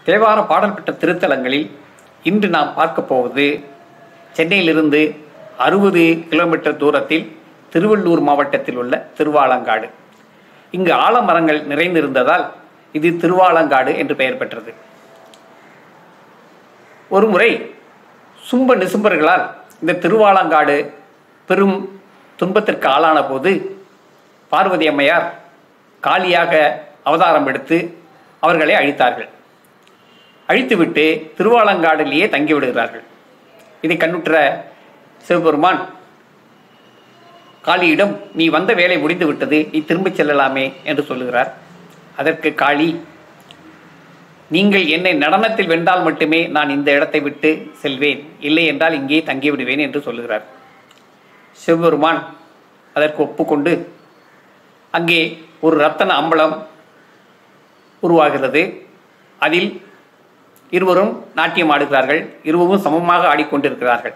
தேவார பாடல் பெற்ற திருத்தலங்களில் இன்று நாம் பார்க்க போவது சென்னையிலிருந்து அறுபது கிலோமீட்டர் தூரத்தில் திருவள்ளூர் மாவட்டத்தில் உள்ள திருவாலங்காடு இங்கு ஆலமரங்கள் நிறைந்திருந்ததால் இது திருவாலங்காடு என்று பெயர் பெற்றது ஒருமுறை சும்ப நிசும்பர்களால் இந்த திருவாலங்காடு பெரும் துன்பத்திற்கு ஆளான போது பார்வதி அம்மையார் காளியாக அவதாரம் எடுத்து அவர்களை அழித்தார்கள் அழித்துவிட்டு திருவாலங்காடிலேயே தங்கிவிடுகிறார்கள் இதை கண்ணுற்ற சிவபெருமான் காளியிடம் நீ வந்த வேலை முடிந்து விட்டது நீ திரும்பிச் செல்லலாமே என்று சொல்லுகிறார் அதற்கு காளி நீங்கள் என்னை நடனத்தில் வென்றால் மட்டுமே நான் இந்த இடத்தை விட்டு செல்வேன் இல்லை என்றால் இங்கே தங்கிவிடுவேன் என்று சொல்லுகிறார் சிவபெருமான் அதற்கு ஒப்புக்கொண்டு அங்கே ஒரு ரத்தன அம்பலம் உருவாகிறது அதில் இருவரும் நாட்டியம் ஆடுகிறார்கள் இருவரும் சமமாக ஆடிக்கொண்டிருக்கிறார்கள்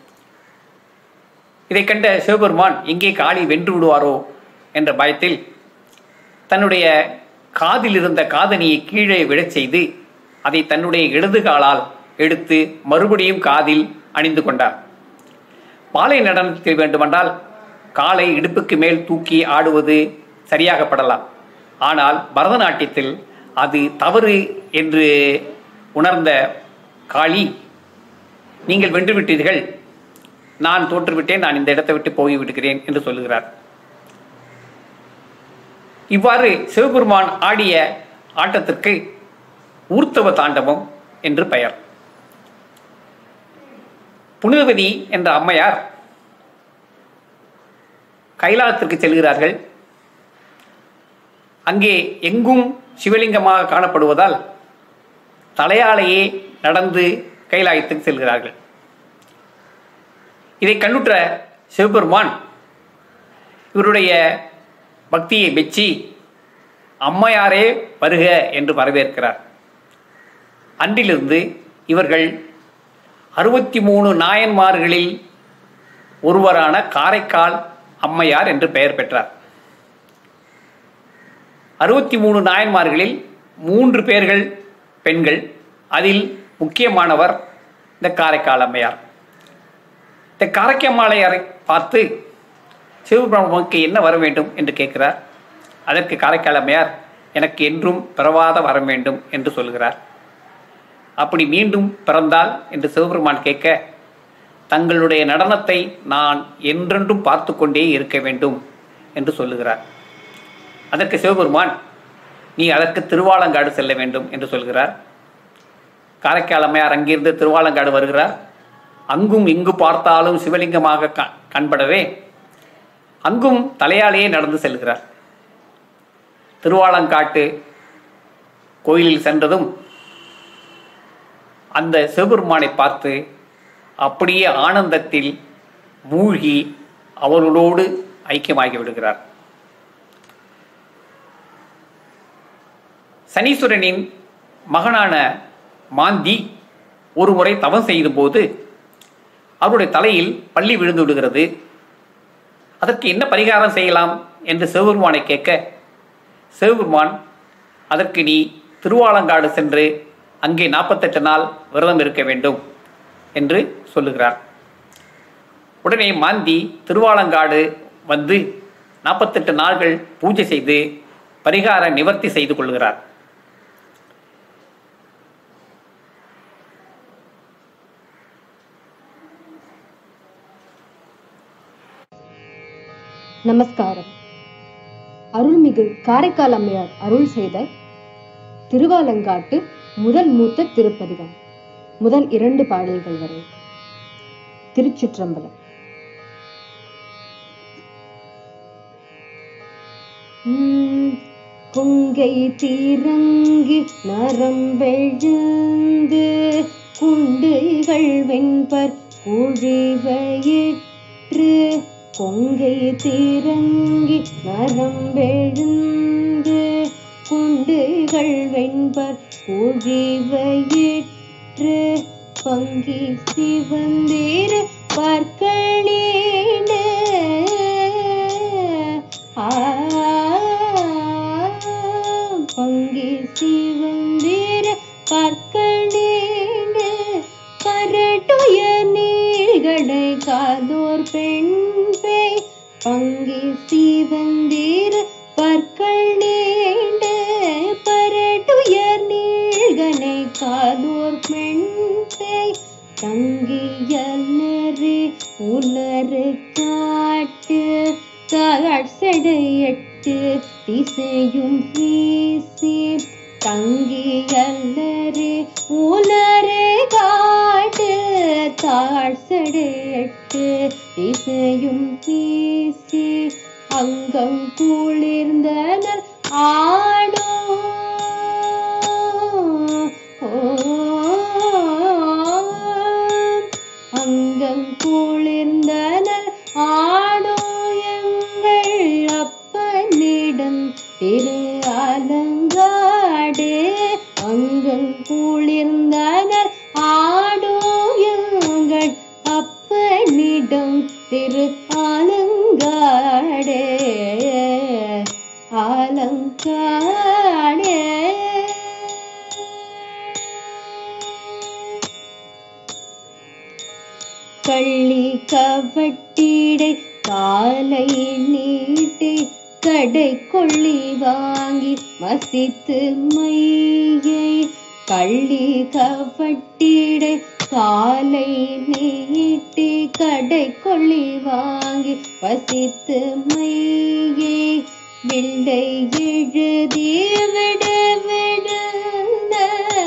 இதை கண்ட சிவபெருமான் எங்கே காளி வென்று விடுவாரோ என்ற பயத்தில் தன்னுடைய காதில் இருந்த காதணியை கீழே விழச் செய்து அதை தன்னுடைய இடது காலால் எடுத்து மறுபடியும் காதில் அணிந்து கொண்டார் பாலை நடனத்தில் வேண்டுமென்றால் காலை இடுப்புக்கு மேல் தூக்கி ஆடுவது சரியாகப்படலாம் ஆனால் பரதநாட்டியத்தில் அது தவறு என்று உணர்ந்த காளி நீங்கள் வென்றுவிட்டீர்கள் நான் தோற்றுவிட்டேன் நான் இந்த இடத்தை விட்டு போய் விடுகிறேன் என்று சொல்லுகிறார் இவ்வாறு சிவபெருமான் ஆடிய ஆட்டத்திற்கு ஊர்த்தவ தாண்டவம் என்று பெயர் புனிதவதி என்ற அம்மையார் கைலாசத்திற்கு செல்கிறார்கள் அங்கே எங்கும் சிவலிங்கமாக காணப்படுவதால் தலையாலேயே நடந்து கைலாயத்துக்கு செல்கிறார்கள் இதை கண்ணுற்ற சிவபெருமான் இவருடைய பக்தியை மெச்சி அம்மையாரே வருக என்று வரவேற்கிறார் அன்றிலிருந்து இவர்கள் அறுபத்தி மூணு நாயன்மார்களில் ஒருவரான காரைக்கால் அம்மையார் என்று பெயர் பெற்றார் அறுபத்தி மூணு நாயன்மார்களில் மூன்று பேர்கள் பெண்கள் அதில் முக்கியமானவர் இந்த காரைக்கால் அம்மையார் இந்த காரைக்காமலையாரை பார்த்து சிவபிரமனுக்கு என்ன வர வேண்டும் என்று கேட்கிறார் அதற்கு காரைக்கால் அம்மையார் எனக்கு என்றும் பிறவாத வர வேண்டும் என்று சொல்கிறார் அப்படி மீண்டும் பிறந்தால் என்று சிவபெருமான் கேட்க தங்களுடைய நடனத்தை நான் என்றென்றும் பார்த்து கொண்டே இருக்க வேண்டும் என்று சொல்லுகிறார் அதற்கு சிவபெருமான் நீ அதற்கு திருவாலங்காடு செல்ல வேண்டும் என்று சொல்கிறார் காரைக்கால் அம்மையார் அங்கிருந்து திருவாலங்காடு வருகிறார் அங்கும் இங்கு பார்த்தாலும் சிவலிங்கமாக க கண்படவே அங்கும் தலையாலேயே நடந்து செல்கிறார் திருவாலங்காட்டு கோயிலில் சென்றதும் அந்த சிவபெருமானை பார்த்து அப்படியே ஆனந்தத்தில் மூழ்கி அவர்களோடு ஐக்கியமாகி விடுகிறார் சனீஸ்வரனின் மகனான மாந்தி ஒரு முறை தவம் செய்தபோது அவருடைய தலையில் பள்ளி விழுந்து விடுகிறது அதற்கு என்ன பரிகாரம் செய்யலாம் என்று சிவபெருமானை கேட்க சிவபெருமான் அதற்கு நீ திருவாலங்காடு சென்று அங்கே நாற்பத்தெட்டு நாள் விரதம் இருக்க வேண்டும் என்று சொல்லுகிறார் உடனே மாந்தி திருவாலங்காடு வந்து நாற்பத்தெட்டு நாள்கள் பூஜை செய்து பரிகார நிவர்த்தி செய்து கொள்கிறார் நமஸ்காரம் அருள்மிகு காரைக்கால் அம்மையார் அருள் செய்த திருவாலங்காட்டு முதல் மூத்த திருப்பதிகம் முதல் இரண்டு பாடல்கள் வரை திருச்சிற்றம்பலம் உம், கொங்கை தீரங்கி நரம்பெழுந்து குண்டுகள் வெண்பர் குழிவையிற்று கொங்கை தீரங்கி நரம்பெழுந்து குண்டுகள் வெண்பர் குழிவையிற்று பங்கி சிவந்தீர பற்களீடு ஆ பங்கி சிவந்தீர பற்க தங்கியல்லரு உலரு காட்டு தகழ்சடையட்டு திசையும் வீசி தங்கியல்லரு உலரு காட்டு தாழ்சடையட்டு திசையும் வீசி அங்கம் குளிர்ந்தனர் ஆடும் அங்கம் குளிர்ந்தனர் ஆடும் எங்கள் அப்பனிடம் திரு அலங்காடு அங்கம் குளிர்ந்தனர் ஆடும் எங்கள் அப்பனிடம் திரு அலங்காடே அலங்காடே கள்ளி கவட்டிடை காலை நீட்டி கடை கொள்ளி வாங்கி மசித்து மையை கள்ளி கவட்டிடை காலை நீட்டி கடை கொள்ளி வாங்கி வசித்து மையை வில்லை எழுதி விட விடுந்த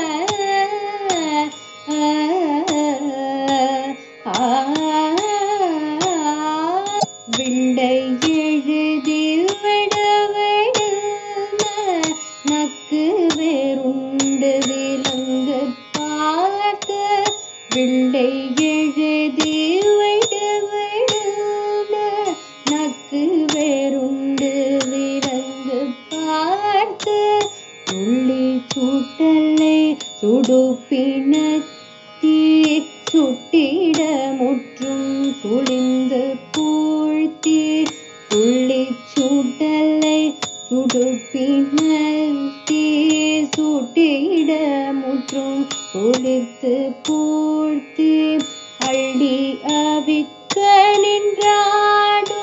விண்டை எழுதி விட விடுந்த நக்கு வேறுண்டு விலங்கு பார்த்து விண்டை எழுதி விட விடுந்த நக்கு வேறுண்டு விலங்கு பார்த்து துள்ளி சுட்டலை சுடுப்பினத்தி சுட்டிட முற்றும் சுழிந்து பூழ்த்தி துள்ளி சுடலை சுடுப்பினத்தி சுட்டிட முற்றும் சுழித்து பூழ்த்தி அள்ளி அவிக்க நின்றாடோ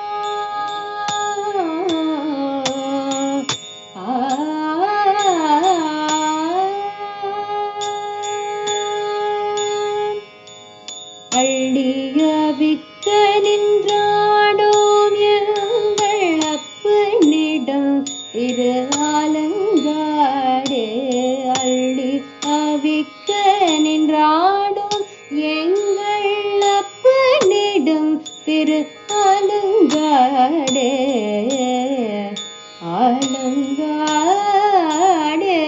அள்ளியவிக்க நின்றாடோம் எங்கள் அப்பனிடம் இரு ஆலங்காடே அள்ளி அவிக்க நின்றாடும் எங்கள் அப்பனிடம் திரு ஆலங்காடே ஆலங்காடே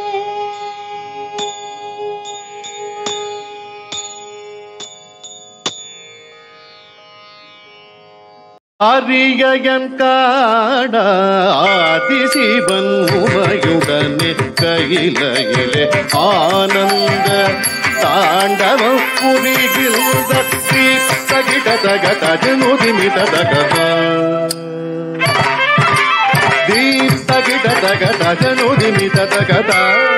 அரியன் காண ஆதிசிவன் உமையுடனே கையிலே ஆனந்த தாண்டவம் புரிகின்ற ஸ்ரீ தகிட தக தஜனுதிமி ததகத தீப் தகிட தக தஜனுதிமி ததகத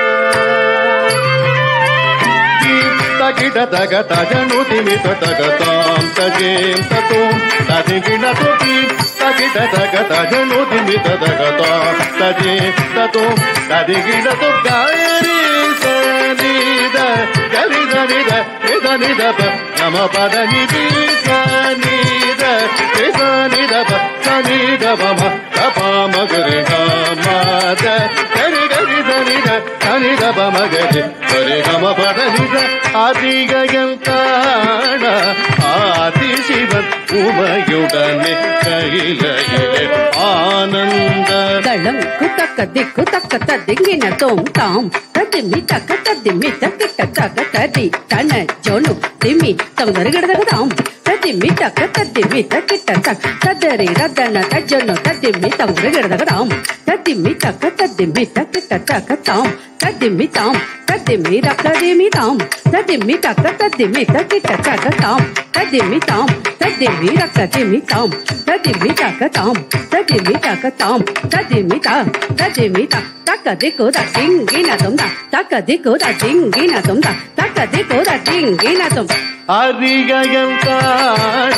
ಗಿಡ ತಗ ತಜನು ತಿಮಿ ತಗ ತಾಂ ತಜೇಂ ತತೋಂ ತದಿ ಗಿಡ ತುತಿ ತಗಿಡ ತಗ ತಜನು ತಿಮಿ ತಗ ತಾಂ ತಜೇ ತತೋಂ ತದಿ ಗಿಡ ತು ಗಾಯರಿ ಸನಿದ ಗರಿ ದನಿದ ನಿದ ನಿದ ಪ ನಮ ಪದ ನಿಧಿ ಸನಿದ ನಿದ ಪ ಸನಿದ ಮಮ ತಪ ಮಗರಿ ಮಾದ ಗರಿ ಗರಿ ದನಿದ ಸನಿದ ಪ ಮಗರಿ ಗರಿ ಗಮ ಪದ ನಿದ அதிகயம் காண ஆதிசிவன் உமையுடனே கையிலே ஆனந்த தளம் குத்தக்க திக்கு தக்க ததிங்கின தோம் தாம் ததிமி தக்க ததிமி தக்கிட்ட தக ததி தன ஜோனு திமி தங்கருகிடதக தாம் ததிமி தக்க ததிமி தக்கிட்ட தக் ததரி ரதன தஜனு ததிமி தங்கருகிடதக தாம் ததிமி தக்க ததிமி தக்கிட்ட தக தாம் ததிமி தாம் ததிமி ரக்கதிமி தாம் ததிமி தக்க ததிமி தக்கிட்ட தக தாம் ததிமி தாம் ததிமி ரக்கதிமி தாம் ததிமி தக்க தாம் ததிமி தக்க தாம் ததிமி தா ததிமி தா தக்க திக்கு த டிங்கின தும் தா தக்க திக்கு த டிங்கின தும் தா தக்க திக்கு த டிங்கின தும் அதிகயம் காண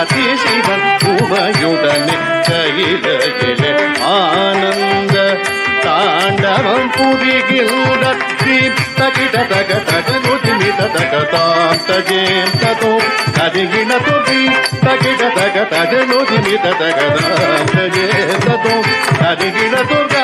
ஆதிசிவன் உமையுடனே கையிலே ஆனந்த தாண்டவம் புரிகின்ற தீப்த கிட தக தக நுதிமித தக தாம் தஜேம் ததோம் ததிகின துதி தகிட தக தக நுதிமித தக தாம் தஜேம் ததோம் ததிகின துர்கா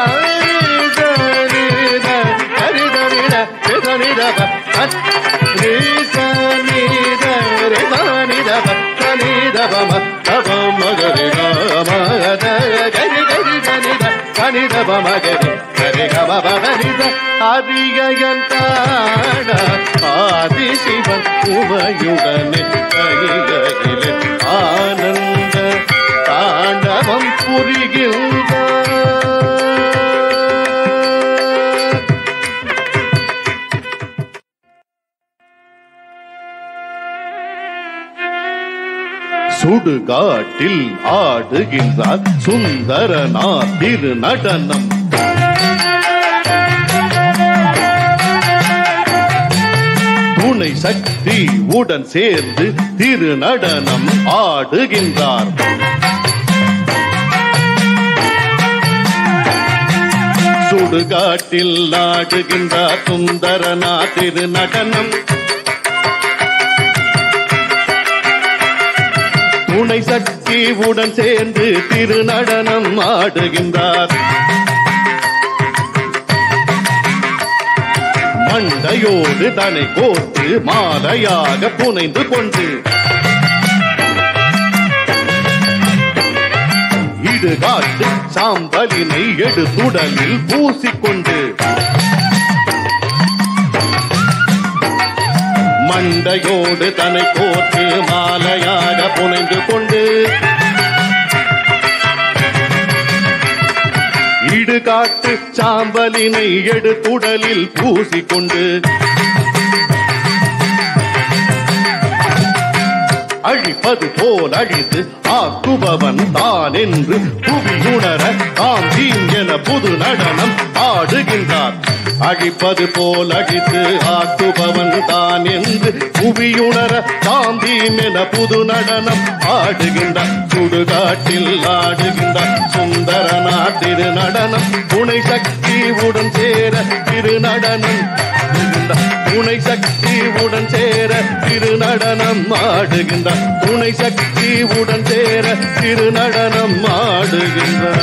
அதிகன் காண ஆதிசிவன் உமையுடனே கையிலே ஆனந்த தாண்டவம் புரிகின்றார் சுடுகாட்டில் ஆடுகின்றார் சுந்தரநாத் திரு நடனம் துணை சக்தி உடன் சேர்ந்து திரு நடனம் ஆடுகின்றார் சுடுகாட்டில் ஆடுகின்றார் சுந்தரநாத் திரு நடனம் துணை சக்தி உடன் சேர்ந்து திரு நடனம் ஆடுகின்றார் மண்டையோடு தன்னை கோர்த்து மாலையாக புனைந்து கொண்டு இடுகாட்டு சாம்பலினை எடுத்துடலில் பூசிக்கொண்டு மண்டையோடு தன்னை கோர்த்து மாலையாக புனைந்து கொண்டு இடுகாட்டு சாம்பலினை எடுத்துடலில் பூசிக்கொண்டு அழிப்பது போல் அழித்து ஆக்குபவன் தான் என்று புவியுணர தாம் தீம் என புது நடனம் ஆடுகின்றார் அழிப்பது போல் அழித்து ஆக்குபவன் தான் என்று புவியுணர தாம் தீம் என புது நடனம் ஆடுகின்றார் சுடுகாட்டில் ஆடுகின்றார் சுந்தரனா திரு நடனம் துணை சக்தி உடன் சேர திரு நடனம் ஆடுகின்றார் துணை சக்தி உடன் சேர திரு நடனம் ஆடுகின்றார் துணை சக்தி உடன் சேர திரு நடனம் ஆடுகின்றார்